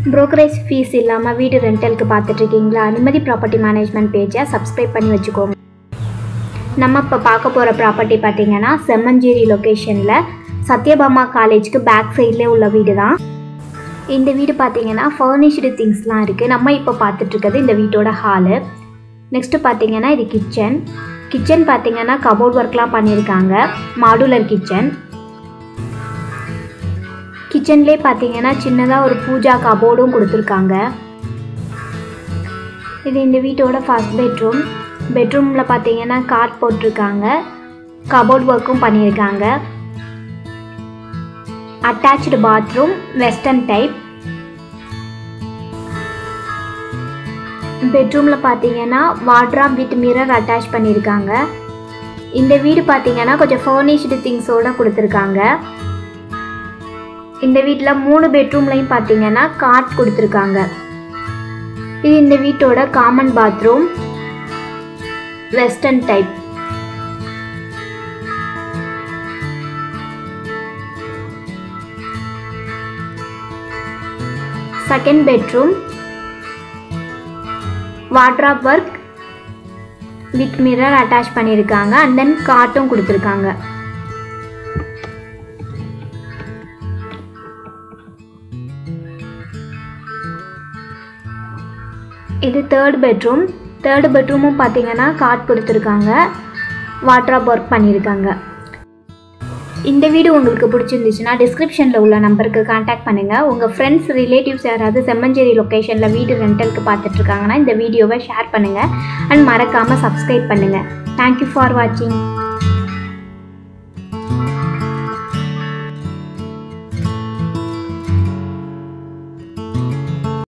brokerage fees இல்லாமல் வீடு ரெண்டலுக்கு பார்த்துட்ருக்கீங்களா நிம்மதி ப்ராப்பர்ட்டி மேனேஜ்மெண்ட் பேஜை சப்ஸ்கிரைப் பண்ணி வச்சுக்கோங்க நம்ம இப்போ பார்க்க போகிற ப்ராப்பர்ட்டி பார்த்தீங்கன்னா செம்மஞ்சேரி லொக்கேஷனில் சத்யபாமா காலேஜ்க்கு பேக் சைட்லேயே உள்ள வீடு தான் இந்த வீடு பார்த்தீங்கன்னா ஃபர்னிஷ்டு திங்ஸ்லாம் இருக்குது நம்ம இப்போ பார்த்துட்ருக்கிறது இந்த வீட்டோட ஹாலு நெக்ஸ்ட்டு பார்த்தீங்கன்னா இது கிச்சன் கிச்சன் பார்த்தீங்கன்னா கபோர்ட் ஒர்க்லாம் பண்ணியிருக்காங்க மாடுலர் கிச்சன் கிச்சன்லேயே பார்த்தீங்கன்னா சின்னதாக ஒரு பூஜா கபோர்டும் கொடுத்துருக்காங்க இது இந்த வீட்டோட ஃபர்ஸ்ட் பெட்ரூம் பெட்ரூமில் பார்த்தீங்கன்னா காட் போட்டிருக்காங்க கபோர்ட் ஒர்க்கும் பண்ணியிருக்காங்க அட்டாச்டு பாத்ரூம் வெஸ்டர்ன் டைப் பெட்ரூமில் பார்த்தீங்கன்னா வாட்ராப் வித் மிரர் அட்டாச் பண்ணியிருக்காங்க இந்த வீடு பார்த்தீங்கன்னா கொஞ்சம் ஃபர்னிஷ்டு திங்ஸோட கொடுத்துருக்காங்க இந்த வீட்டில் மூணு பெட்ரூம்லையும் பார்த்தீங்கன்னா காட் கொடுத்துருக்காங்க இது இந்த வீட்டோட common bathroom western type second bedroom wardrobe work with mirror attach பண்ணியிருக்காங்க அண்ட் தென் காட்டும் கொடுத்துருக்காங்க இது தேர்ட் பெட்ரூம் தேர்ட் பெட்ரூமும் பார்த்தீங்கன்னா காட் கொடுத்துருக்காங்க வாட்ராப் ஒர்க் பண்ணியிருக்காங்க இந்த வீடு உங்களுக்கு பிடிச்சிருந்துச்சுன்னா டிஸ்கிரிப்ஷனில் உள்ள நம்பருக்கு காண்டாக்ட் பண்ணுங்கள் உங்கள் ஃப்ரெண்ட்ஸ் ரிலேட்டிவ்ஸ் யாராவது செம்மஞ்சேரி லொக்கேஷனில் வீடு ரெண்டலுக்கு பார்த்துட்ருக்காங்கன்னா இந்த வீடியோவை ஷேர் பண்ணுங்கள் அண்ட் மறக்காமல் சப்ஸ்கிரைப் பண்ணுங்கள் தேங்க்யூ ஃபார் வாட்சிங்